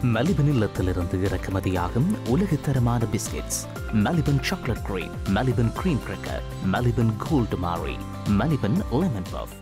மலிபன் இல்லத்திலிருந்து இறக்குமதியாகும் உலகத்தரமான biscuits Maliban chocolate cream Maliban cream cracker Maliban gold Marie Maliban lemon puff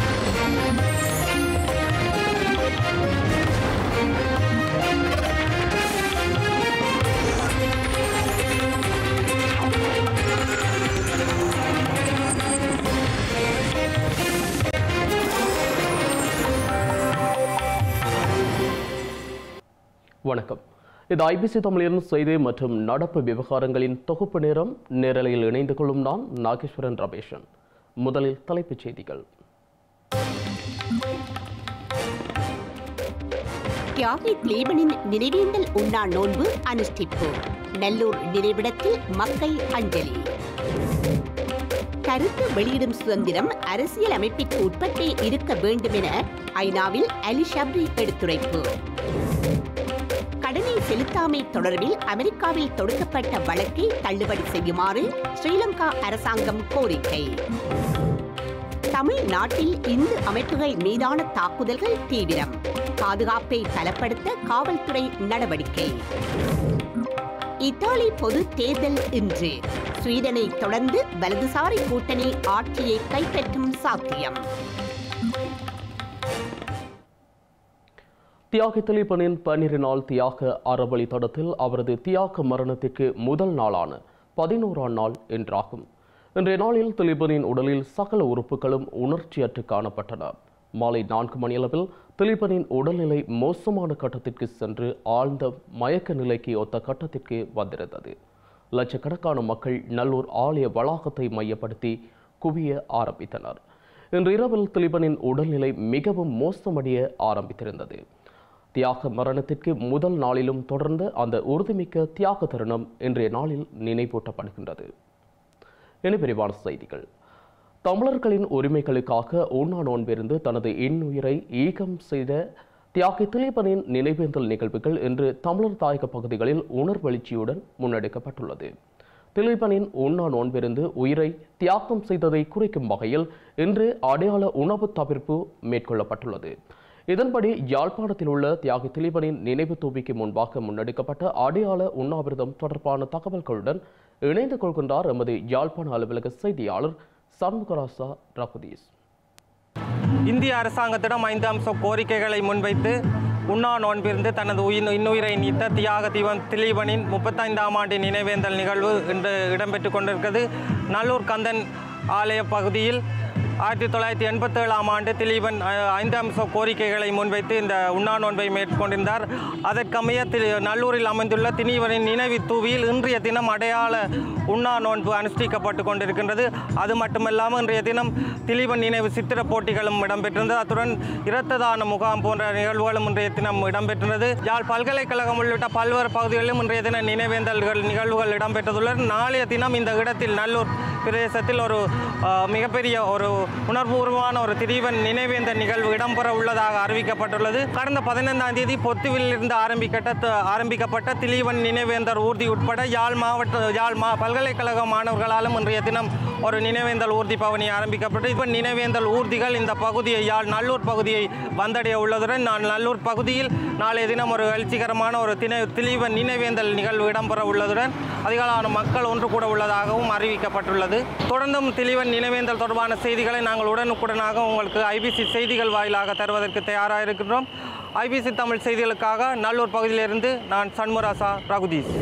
வணக்கம் இது ஐபிசி தமிழின் செய்தி மற்றும் நடப்பு விவகாரங்களின் தொகுப்பு நேரம் நேரலையில் இணைந்து கொள்ளும் நான் நாகேஸ்வரன் ரமேஷன் முதலில் தலைப்புச் செய்திகள் தியாகி கிளீபனின் நினைவேந்தல் உண்ணா நோன்பு அனுஷ்டிப்பு நல்லூர் நினைவிடத்தில் மக்கள் அஞ்சலி கருத்து வெளியிடும் சுதந்திரம் அரசியல் அமைப்பிற்கு உட்பட்டே இருக்க வேண்டும் என ஐநாவில் அலி ஷப்ரி எடுத்துரைப்பு கடனை செலுத்தாமை தொடர்பில் அமெரிக்காவில் தொடுக்கப்பட்ட வழக்கை தள்ளுபடி செய்யுமாறு ஸ்ரீலங்கா அரசாங்கம் கோரிக்கை தமிழ்நாட்டில் இந்து அமைப்புகள் மீதான தாக்குதல்கள் தீவிரம் பாதுகாப்பை பலப்படுத்த காவல்துறை நடவடிக்கை இத்தாலி பொது தேர்தல் இன்று ஸ்வீடனை தொடர்ந்து வலதுசாரி கூட்டணி ஆட்சியை கைப்பற்றும் சாத்தியம் தியாகி திலீபனின் பன்னிரு நாள் தியாக அறவழி தடத்தில் அவரது தியாக மரணத்திற்கு முதல் நாளான பதினோராம் நாள் என்றாகும் இன்றைய நாளில் திலீபனின் உடலில் சகல உறுப்புகளும் உணர்ச்சியற்று காணப்பட்டன மாலை நான்கு மணியளவில் திலீபனின் உடல்நிலை மோசமான கட்டத்திற்கு சென்று ஆழ்ந்த மயக்க நிலைக்கு ஒத்த கட்டத்திற்கு வந்திருந்தது லட்சக்கணக்கான மக்கள் நல்லூர் ஆலய வளாகத்தை மையப்படுத்தி குவிய ஆரம்பித்தனர் இன்று இரவில் திலீபனின் உடல்நிலை மிகவும் மோசமடைய ஆரம்பித்திருந்தது தியாக மரணத்திற்கு முதல் நாளிலும் தொடர்ந்து அந்த உறுதிமிக்க தியாக தருணம் இன்றைய நாளில் நினைவூட்டப்படுகின்றது இனி விரிவான செய்திகள் தமிழர்களின் உரிமைகளுக்காக உண்ணா நோன்பிருந்து தனது இன்னுயிரை ஈகம் செய்த தியாகி திலீபனின் நினைவேந்தல் நிகழ்வுகள் இன்று தமிழர் தாயக பகுதிகளில் உணர்வெழுச்சியுடன் முன்னெடுக்கப்பட்டுள்ளது திலீபனின் உண்ணா நோன்பிருந்து உயிரை தியாகம் செய்ததை குறிக்கும் வகையில் இன்று அடையாள உணவு தவிர்ப்பு மேற்கொள்ளப்பட்டுள்ளது இதன்படி யாழ்ப்பாணத்தில் உள்ள தியாகி திலீபனின் நினைவு தூபிக்கு முன்பாக முன்னெடுக்கப்பட்ட அடையாள உண்ணாவிரதம் தொடர்பான தகவல்களுடன் இணைந்து கொள்கின்றார் எமது யாழ்ப்பாண அலுவலக செய்தியாளர் சண்முகராசா ரகுதீஸ் இந்திய அரசாங்கத்திடம் ஐந்து அம்ச கோரிக்கைகளை முன்வைத்து உண்ணா நோன்பிருந்து தனது உயிர் இன்னுயிரை நீத்த தியாக தீபம் திலீபனின் முப்பத்தைந்தாம் ஆண்டு நினைவேந்தல் நிகழ்வு இன்று இடம்பெற்று கொண்டிருக்கிறது நல்லூர் கந்தன் ஆலய பகுதியில் ஆயிரத்தி தொள்ளாயிரத்தி எண்பத்தேழாம் ஆண்டு திலீபன் அஹ், ஐந்து அம்ச கோரிக்கைகளை முன்வைத்து இந்த உண்ணா நோன்பை மேற்கொண்டிருந்தார் அதற்கமைய திரு நல்லூரில் அமைந்துள்ள திலீபனின் நினைவு தூவியில் இன்றைய தினம் அடையாள உண்ணா நோன்பு அனுஷ்டிக்கப்பட்டு கொண்டிருக்கின்றது அது மட்டுமல்லாமல் இன்றைய தினம் திலீபன் நினைவு சித்திர போட்டிகளும் இடம்பெற்றிருந்தது அத்துடன் இரத்த தான முகாம் போன்ற நிகழ்வுகளும் இன்றைய தினம் இடம்பெற்றிருந்தது யாழ் பல்கலைக்கழகம் உள்ளிட்ட பல்வேறு பகுதிகளிலும் இன்றைய தினம் நினைவேந்தல்கள் நிகழ்வுகள் இடம்பெற்றதுள்ளன நாளைய தினம் இந்த இடத்தில் நல்லூர் பிரதேசத்தில் ஒரு அஹ், மிகப்பெரிய ஒரு உணர்வுபூர்வமான ஒரு திடீவன் நினைவேந்த நிகழ்வு இடம்பெற உள்ளதாக அறிவிக்கப்பட்டுள்ளது கடந்த பதினைந்தாம் தேதி பொத்துவில் இருந்து ஆரம்பிக்கப்பட்ட ஆரம்பிக்கப்பட்ட திலீவன் நினைவேந்தர் ஊர்தி உட்பட யாழ் மாவட்ட யாழ் மா பல்கலைக்கழக மாணவர்களாலும் இன்றைய தினம் ஒரு நினைவேந்தல் ஊர்தி பவனி ஆரம்பிக்கப்பட்டு இப்போ நினைவேந்தல் ஊர்திகள் இந்த பகுதியை யாழ் நல்லூர் பகுதியை வந்தடைய உள்ளதுடன் நான் நல்லூர் பகுதியில் நாளைய தினம் ஒரு எழுச்சிகரமான ஒரு தின திலீவன் நினைவேந்தல் நிகழ்வு இடம்பெற உள்ளதுடன் அதிகளான மக்கள் ஒன்று கூட உள்ளதாகவும் அறிவிக்கப்பட்டுள்ளது தொடர்ந்தும் திலீவன் நினைவேந்தல் தொடர்பான செய்திகளை நாங்கள் உடனுக்குடனாக உங்களுக்கு ஐபிசி செய்திகள் வாயிலாக தருவதற்கு தயாராக இருக்கின்றோம் ஐபிசி தமிழ் செய்திகளுக்காக நல்லூர் பகுதியிலிருந்து நான் சண்முராசா ரகுதீஷ்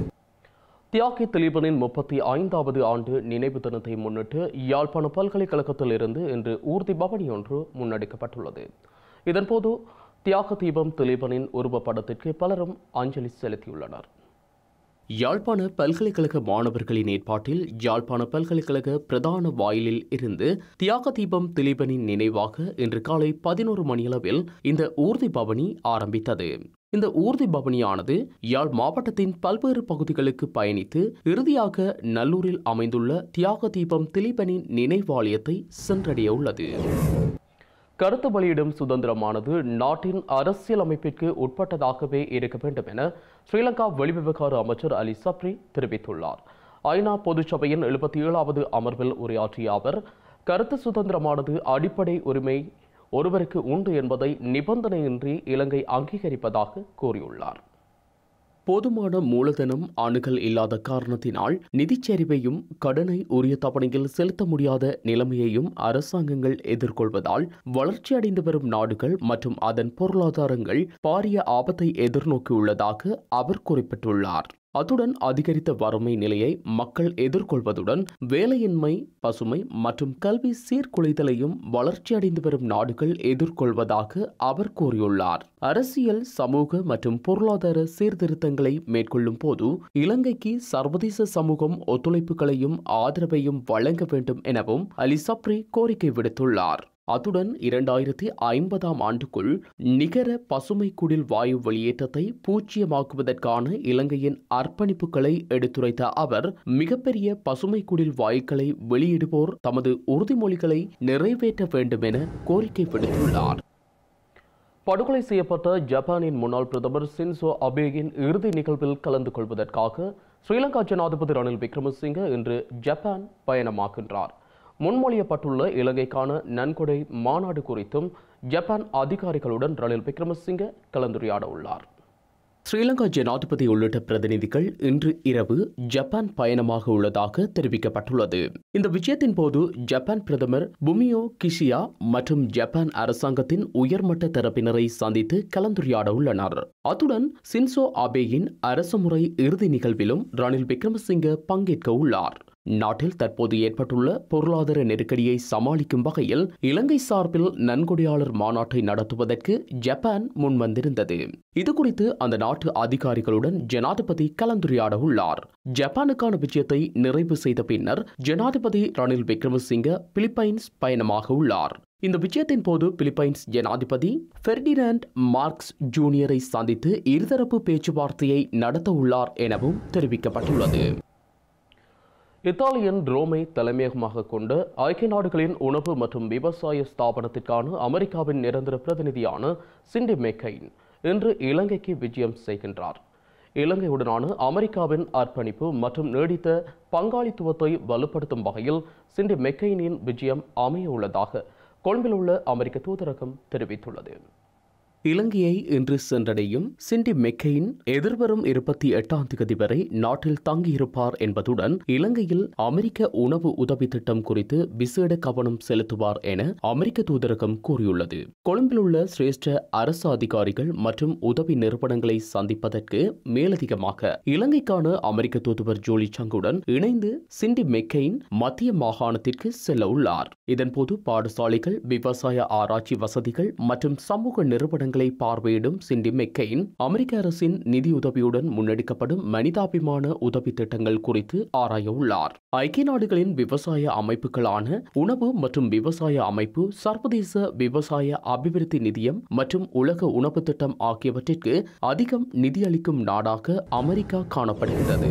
தியாகி திலீபனின் முப்பத்தி ஐந்தாவது ஆண்டு நினைவு தினத்தை முன்னிட்டு யாழ்ப்பாண பல்கலைக்கழகத்தில் இருந்து இன்று ஊர்தி பவனி ஒன்று முன்னெடுக்கப்பட்டுள்ளது இதன்போது தியாக தீபம் திலீபனின் உருவப்படத்திற்கு பலரும் அஞ்சலி செலுத்தியுள்ளனர் யாழ்ப்பாண பல்கலைக்கழக மாணவர்களின் ஏற்பாட்டில் யாழ்ப்பாண பல்கலைக்கழக பிரதான வாயிலில் இருந்து தியாக தீபம் திலீபனின் நினைவாக இன்று காலை பதினோரு மணியளவில் இந்த ஊர்தி பவனி ஆரம்பித்தது இந்த ஊர்தி பவனியானது யாழ் மாவட்டத்தின் பல்வேறு பகுதிகளுக்கு பயணித்து இறுதியாக நல்லூரில் அமைந்துள்ள தியாக தீபம் திலீபனின் நினைவாலயத்தை சென்றடைய உள்ளது கருத்து வெளியிடும் சுதந்திரமானது நாட்டின் அரசியல் அமைப்பிற்கு உட்பட்டதாகவே இருக்க வேண்டும் என ஸ்ரீலங்கா வெளிவிவகார அமைச்சர் அலி சப்ரி தெரிவித்துள்ளார் ஐநா பொதுச்சபையின் எழுபத்தி ஏழாவது அமர்வில் உரையாற்றிய அவர் கருத்து சுதந்திரமானது அடிப்படை உரிமை ஒருவருக்கு உண்டு என்பதை நிபந்தனையின்றி இலங்கை அங்கீகரிப்பதாக கூறியுள்ளார் போதுமான மூலதனம் அணுகல் இல்லாத காரணத்தினால் நிதிச்சரிவையும் கடனை உரிய தவணையில் செலுத்த முடியாத நிலைமையையும் அரசாங்கங்கள் எதிர்கொள்வதால் வளர்ச்சியடைந்து வரும் நாடுகள் மற்றும் அதன் பொருளாதாரங்கள் பாரிய ஆபத்தை எதிர்நோக்கியுள்ளதாக அவர் குறிப்பிட்டுள்ளார் அத்துடன் அதிகரித்த வறுமை நிலையை மக்கள் எதிர்கொள்வதுடன் வேலையின்மை பசுமை மற்றும் கல்வி சீர்குலைதலையும் வளர்ச்சியடைந்து வரும் நாடுகள் எதிர்கொள்வதாக அவர் கூறியுள்ளார் அரசியல் சமூக மற்றும் பொருளாதார சீர்திருத்தங்களை மேற்கொள்ளும் போது இலங்கைக்கு சர்வதேச சமூகம் ஒத்துழைப்புகளையும் ஆதரவையும் வழங்க வேண்டும் எனவும் அலி சப்ரி கோரிக்கை விடுத்துள்ளார் அத்துடன் இரண்டாயிரத்தி ஐம்பதாம் ஆண்டுக்குள் நிகர பசுமை குடில் வாயு வெளியேற்றத்தை பூஜ்ஜியமாக்குவதற்கான இலங்கையின் அர்ப்பணிப்புகளை எடுத்துரைத்த அவர் மிகப்பெரிய பசுமை குடில் வாயுக்களை வெளியிடுவோர் தமது உறுதிமொழிகளை நிறைவேற்ற வேண்டும் என கோரிக்கை விடுத்துள்ளார் படுகொலை செய்யப்பட்ட ஜப்பானின் முன்னாள் பிரதமர் சின்சோ அபேயின் இறுதி நிகழ்வில் கலந்து கொள்வதற்காக ஸ்ரீலங்கா ஜனாதிபதி ரணில் விக்ரமசிங்க இன்று ஜப்பான் பயணமாகின்றார் முன்மொழியப்பட்டுள்ள இலங்கைக்கான நன்கொடை மாநாடு குறித்தும் ஜப்பான் அதிகாரிகளுடன் ரணில் விக்ரமசிங்க கலந்துரையாட உள்ளார் ஸ்ரீலங்கா ஜனாதிபதி உள்ளிட்ட பிரதிநிதிகள் இன்று இரவு ஜப்பான் பயணமாக உள்ளதாக தெரிவிக்கப்பட்டுள்ளது இந்த விஜயத்தின் போது ஜப்பான் பிரதமர் புமியோ கிஷியா மற்றும் ஜப்பான் அரசாங்கத்தின் உயர்மட்ட தரப்பினரை சந்தித்து கலந்துரையாட உள்ளனர் அத்துடன் சின்சோ அபேயின் அரசுமுறை இறுதி நிகழ்விலும் ரணில் விக்ரமசிங்க பங்கேற்க உள்ளார் நாட்டில் தற்போது ஏற்பட்டுள்ள பொருளாதார நெருக்கடியை சமாளிக்கும் வகையில் இலங்கை சார்பில் நன்கொடையாளர் மாநாட்டை நடத்துவதற்கு ஜப்பான் முன்வந்திருந்தது இதுகுறித்து அந்த நாட்டு அதிகாரிகளுடன் ஜனாதிபதி கலந்துரையாட உள்ளார் ஜப்பானுக்கான விஜயத்தை நிறைவு செய்த பின்னர் ஜனாதிபதி ரணில் விக்ரமசிங்க பிலிப்பைன்ஸ் பயணமாக உள்ளார் இந்த விஜயத்தின் போது பிலிப்பைன்ஸ் ஜனாதிபதி ஃபெர்டினாண்ட் மார்க்ஸ் ஜூனியரை சந்தித்து இருதரப்பு பேச்சுவார்த்தையை நடத்த உள்ளார் எனவும் தெரிவிக்கப்பட்டுள்ளது இத்தாலியன் ரோமை தலைமையகமாக கொண்ட ஐக்கிய நாடுகளின் உணவு மற்றும் விவசாய ஸ்தாபனத்திற்கான அமெரிக்காவின் நிரந்தர பிரதிநிதியான சிண்டி மெக்கைன் இன்று இலங்கைக்கு விஜயம் செய்கின்றார் இலங்கையுடனான அமெரிக்காவின் அர்ப்பணிப்பு மற்றும் நீடித்த பங்காளித்துவத்தை வலுப்படுத்தும் வகையில் சிண்டி மெக்கைனின் விஜயம் அமைய உள்ளதாக கொழும்பில் உள்ள அமெரிக்க தூதரகம் தெரிவித்துள்ளது இலங்கையை இன்று சென்றடையும் சிண்டி மெக்கெயின் எதிர்வரும் இருபத்தி எட்டாம் தேதி வரை நாட்டில் தங்கியிருப்பார் என்பதுடன் இலங்கையில் அமெரிக்க உணவு உதவி திட்டம் குறித்து விசேட கவனம் செலுத்துவார் என அமெரிக்க தூதரகம் கூறியுள்ளது கொழும்பில் உள்ள சிரேஷ்ட அரசு அதிகாரிகள் மற்றும் உதவி நிறுவனங்களை சந்திப்பதற்கு மேலதிகமாக இலங்கைக்கான அமெரிக்க தூதுவர் ஜோலி சங்குடன் இணைந்து சிண்டி மெக்கெயின் மத்திய மாகாணத்திற்கு செல்ல உள்ளார் இதன்போது பாடசாலைகள் விவசாய ஆராய்ச்சி வசதிகள் மற்றும் சமூக நிறுவனங்கள் திட்டங்களை பார்வையிடும் சிண்டி மெக்கெயின் அமெரிக்க அரசின் நிதியுதவியுடன் முன்னெடுக்கப்படும் மனிதாபிமான உதவி திட்டங்கள் குறித்து ஆராய உள்ளார் ஐக்கிய நாடுகளின் விவசாய அமைப்புகளான உணவு மற்றும் விவசாய அமைப்பு சர்வதேச விவசாய அபிவிருத்தி நிதியம் மற்றும் உலக உணவு திட்டம் ஆகியவற்றிற்கு அதிகம் நிதியளிக்கும் நாடாக அமெரிக்கா காணப்படுகிறது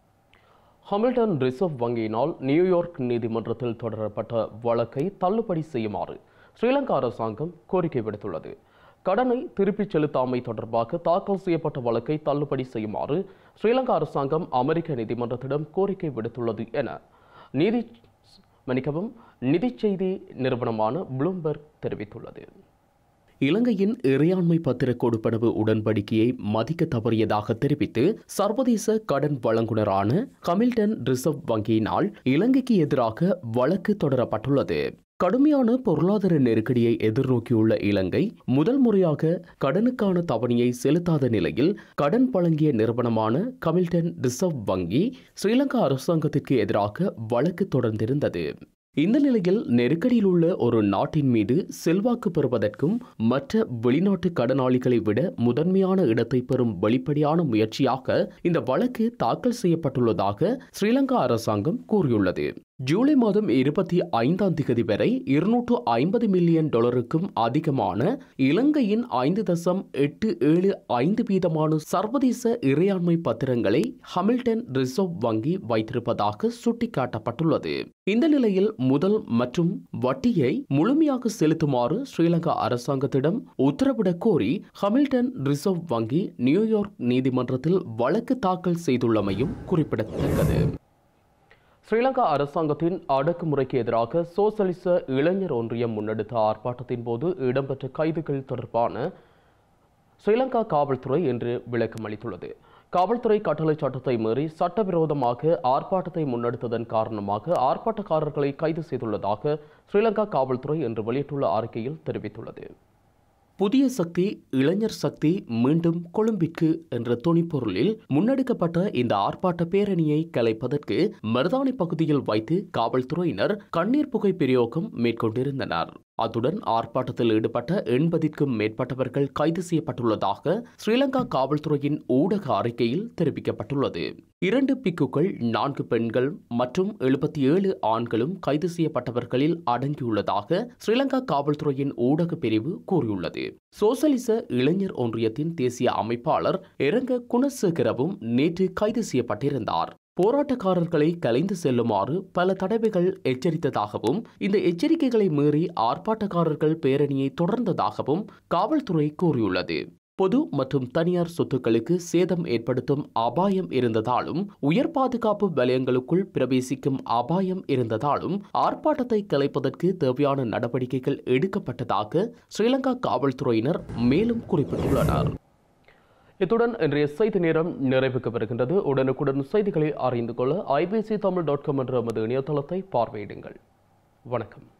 ஹமில்டன் ரிசர்வ் வங்கியினால் நியூயார்க் நீதிமன்றத்தில் தொடரப்பட்ட வழக்கை தள்ளுபடி செய்யுமாறு ஸ்ரீலங்கா அரசாங்கம் கோரிக்கை விடுத்துள்ளது கடனை திருப்பிச் செலுத்தாமை தொடர்பாக தாக்கல் செய்யப்பட்ட வழக்கை தள்ளுபடி செய்யுமாறு ஸ்ரீலங்கா அரசாங்கம் அமெரிக்க நீதிமன்றத்திடம் கோரிக்கை விடுத்துள்ளது என நீதி மன்னிக்கவும் நிதி செய்தி நிறுவனமான ப்ளூம்பெர்க் தெரிவித்துள்ளது இலங்கையின் இறையாண்மை பத்திர கொடுப்பனவு உடன்படிக்கையை மதிக்க தவறியதாக தெரிவித்து சர்வதேச கடன் வழங்குனரான கமில்டன் ரிசர்வ் வங்கியினால் இலங்கைக்கு எதிராக வழக்கு தொடரப்பட்டுள்ளது கடுமையான பொருளாதார நெருக்கடியை எதிர்நோக்கியுள்ள இலங்கை முதல் முறையாக கடனுக்கான தவணையை செலுத்தாத நிலையில் கடன் வழங்கிய நிறுவனமான கமில்டன் ரிசர்வ் வங்கி ஸ்ரீலங்கா அரசாங்கத்திற்கு எதிராக வழக்கு தொடர்ந்திருந்தது இந்த நிலையில் நெருக்கடியில் உள்ள ஒரு நாட்டின் மீது செல்வாக்கு பெறுவதற்கும் மற்ற வெளிநாட்டு கடனாளிகளை விட முதன்மையான இடத்தை பெறும் வெளிப்படையான முயற்சியாக இந்த வழக்கு தாக்கல் செய்யப்பட்டுள்ளதாக ஸ்ரீலங்கா அரசாங்கம் கூறியுள்ளது ஜூலை மாதம் இருபத்தி ஐந்தாம் திகதி வரை இருநூற்று ஐம்பது மில்லியன் டாலருக்கும் அதிகமான இலங்கையின் ஐந்து தசம் எட்டு ஏழு ஐந்து வீதமான சர்வதேச இறையாண்மை பத்திரங்களை ஹமில்டன் ரிசர்வ் வங்கி வைத்திருப்பதாக சுட்டிக்காட்டப்பட்டுள்ளது இந்த நிலையில் முதல் மற்றும் வட்டியை முழுமையாக செலுத்துமாறு ஸ்ரீலங்கா அரசாங்கத்திடம் உத்தரவிடக் கோரி ஹமில்டன் ரிசர்வ் வங்கி நியூயார்க் நீதிமன்றத்தில் வழக்கு தாக்கல் செய்துள்ளமையும் குறிப்பிடத்தக்கது ஸ்ரீலங்கா அரசாங்கத்தின் அடக்குமுறைக்கு எதிராக சோசலிச இளைஞர் ஒன்றியம் முன்னெடுத்த ஆர்ப்பாட்டத்தின் போது இடம்பெற்ற கைதுகள் தொடர்பான ஸ்ரீலங்கா காவல்துறை இன்று விளக்கம் அளித்துள்ளது காவல்துறை கட்டளை சட்டத்தை மீறி சட்டவிரோதமாக ஆர்ப்பாட்டத்தை முன்னெடுத்ததன் காரணமாக ஆர்ப்பாட்டக்காரர்களை கைது செய்துள்ளதாக ஸ்ரீலங்கா காவல்துறை இன்று வெளியிட்டுள்ள அறிக்கையில் தெரிவித்துள்ளது புதிய சக்தி இளைஞர் சக்தி மீண்டும் கொழும்பிற்கு என்ற துணிப்பொருளில் முன்னெடுக்கப்பட்ட இந்த ஆர்ப்பாட்ட பேரணியை கலைப்பதற்கு மருதாணி பகுதியில் வைத்து காவல்துறையினர் கண்ணீர் புகை பிரயோகம் மேற்கொண்டிருந்தனர் அத்துடன் ஆர்ப்பாட்டத்தில் ஈடுபட்ட எண்பதிற்கும் மேற்பட்டவர்கள் கைது செய்யப்பட்டுள்ளதாக ஸ்ரீலங்கா காவல்துறையின் ஊடக அறிக்கையில் தெரிவிக்கப்பட்டுள்ளது இரண்டு பிக்குகள் நான்கு பெண்கள் மற்றும் எழுபத்தி ஏழு ஆண்களும் கைது செய்யப்பட்டவர்களில் அடங்கியுள்ளதாக ஸ்ரீலங்கா காவல்துறையின் ஊடக பிரிவு கூறியுள்ளது சோசலிச இளைஞர் ஒன்றியத்தின் தேசிய அமைப்பாளர் இரங்க குணசேகரவும் நேற்று கைது செய்யப்பட்டிருந்தார் போராட்டக்காரர்களை கலைந்து செல்லுமாறு பல தடவைகள் எச்சரித்ததாகவும் இந்த எச்சரிக்கைகளை மீறி ஆர்ப்பாட்டக்காரர்கள் பேரணியை தொடர்ந்ததாகவும் காவல்துறை கூறியுள்ளது பொது மற்றும் தனியார் சொத்துக்களுக்கு சேதம் ஏற்படுத்தும் அபாயம் இருந்ததாலும் உயர் பாதுகாப்பு வலயங்களுக்குள் பிரவேசிக்கும் அபாயம் இருந்ததாலும் ஆர்ப்பாட்டத்தை கலைப்பதற்கு தேவையான நடவடிக்கைகள் எடுக்கப்பட்டதாக ஸ்ரீலங்கா காவல்துறையினர் மேலும் குறிப்பிட்டுள்ளனர் இத்துடன் இன்றைய செய்தி நேரம் நிறைவுக்கு வருகின்றது உடனுக்குடன் செய்திகளை அறிந்து கொள்ள ஐபிசி தமிழ் டாட் காம் என்ற நமது இணையதளத்தை பார்வையிடுங்கள் வணக்கம்